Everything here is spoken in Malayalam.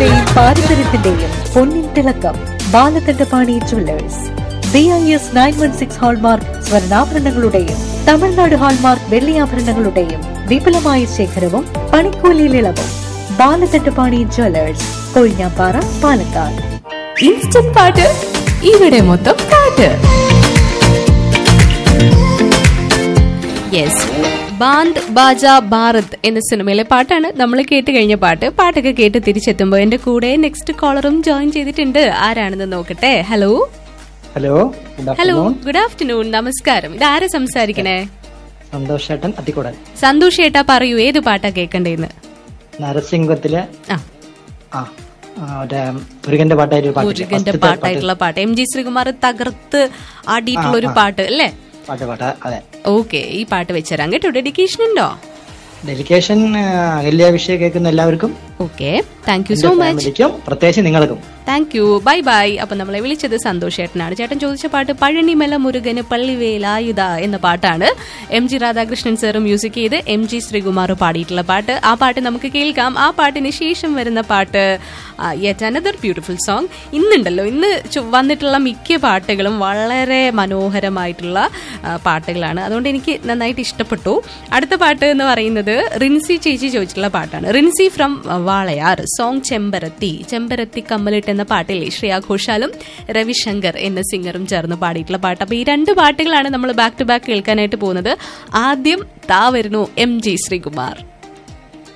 പരിശുദ്ധിയുടെയും പാരമ്പര്യത്തിന്റെയും പൊന്നിൻ തിളക്കം Balakandapani Jewellers B I S nine one six hallmark സ്വർണ്ണാഭരണങ്ങളുടെയും തമിഴ്നാട് ഹാൾമാർക്ക് വെള്ളിയാഭരണങ്ങളുടെയും വിപുലമായ ശേഖരവും പണിക്കൂലിയിൽ ഇളവും ബാലകണ്ഠപാണി ജ്വല്ലേഴ്സ് കൊഴിഞ്ഞാപ്പാറ പാലക്കാട് ഇൻസ്റ്റന്റ് പാട്ട് ഇവിടെ മൊത്തം പാട്ട് യെസ് ബാന്ദ് ബാജ ഭാരത് എന്ന സിനിമയിലെ പാട്ടാണ് നമ്മൾ കേട്ട് കഴിഞ്ഞ പാട്ട് പാട്ടൊക്കെ കേട്ട് തിരിച്ചെത്തുമ്പോൾ എന്റെ കൂടെ നെക്സ്റ്റ് കോളറും ജോയിൻ ചെയ്തിട്ടുണ്ട് ആരാണെന്ന് നോക്കട്ടെ hello hello good hello afternoon good afternoon നമസ്കാരം ഇതാരാ സംസാരിക്കണേ സന്തോഷ് ചേട്ടൻ അത്തിക്കൂടൻ സന്തോഷ് ഏട്ടാ പറയൂ ഏത് പാട്ടാ കേൾക്കണ്ടേന്ന് നരസിംഹത്തിലെ ആ ആ ആ, മറ്റേ മുരുകന്റെ പാട്ടായിട്ട് ഒരു പാട്ടില്ലേ? മുരുകന്റെ ഫസ്റ്റത്തെ പാട്ട്. പാട്ടായിട്ടുള്ള പാട്ട് എം ജി ശ്രീകുമാർ തകർത്ത് ആടിയിട്ടുള്ള ഒരു ആ, ആ. പാട്ട് അല്ലേ പാട്ട് പാട്ട് അതെ ഓക്കെ ഈ പാട്ട് വെച്ചുതരാം കേട്ടോ ഡെഡിക്കേഷൻ ഉണ്ടോ ഡെലിക്കേഷൻ അകല്യ അഭിഷേക് കേൾക്കുന്ന എല്ലാവർക്കും ഓക്കെ താങ്ക് യു എന്റെ സോ മച്ച് ഫാമിലിക്കും പ്രത്യേകിച്ച് നിങ്ങൾക്കും താങ്ക് യു ബൈ ബൈ അപ്പൊ നമ്മളെ വിളിച്ചത് സന്തോഷ് ചേട്ടനാണ് ചേട്ടൻ ചോദിച്ച പാട്ട് പഴനിമല മുരുകന് പള്ളിവേലായുധ എന്ന പാട്ടാണ് M G Radhakrishnan sir music ചെയ്ത് എം ജി ശ്രീകുമാർ പാടിയിട്ടുള്ള പാട്ട് ആ പാട്ട് നമുക്ക് കേൾക്കാം ആ പാട്ടിന് ശേഷം വരുന്ന പാട്ട് യെറ്റ് അനദർ ബ്യൂട്ടിഫുൾ സോങ് ഇന്നുണ്ടല്ലോ ഇന്ന് ചു- വന്നിട്ടുള്ള മിക്ക പാട്ടുകളും വളരെ മനോഹരമായിട്ടുള്ള ആ, പാട്ടുകളാണ് അതുകൊണ്ട് എനിക്ക് നന്നായിട്ട് ഇഷ്ടപ്പെട്ടു അടുത്ത പാട്ട് എന്ന് പറയുന്നത് റിൻസി ചേച്ചി ചോദിച്ചിട്ടുള്ള പാട്ടാണ് റിൻസി ഫ്രം വാളയാർ സോങ് ചെമ്പരത്തി ചെമ്പരത്തി കമ്മലിട്ട് എന്ന പാട്ടില്ലേ ശ്രേയ ഘോഷാലും രവിശങ്കർ എന്ന സിംഗറും ചേർന്ന് പാടിയിട്ടുള്ള പാട്ട് അപ്പൊ ഈ രണ്ട് പാട്ടുകളാണ് നമ്മൾ ബാക്ക് ടു ബാക്ക് കേൾക്കാനായിട്ട് പോകുന്നത് ആദ്യം താ വരുന്നു എം ജി ശ്രീകുമാർ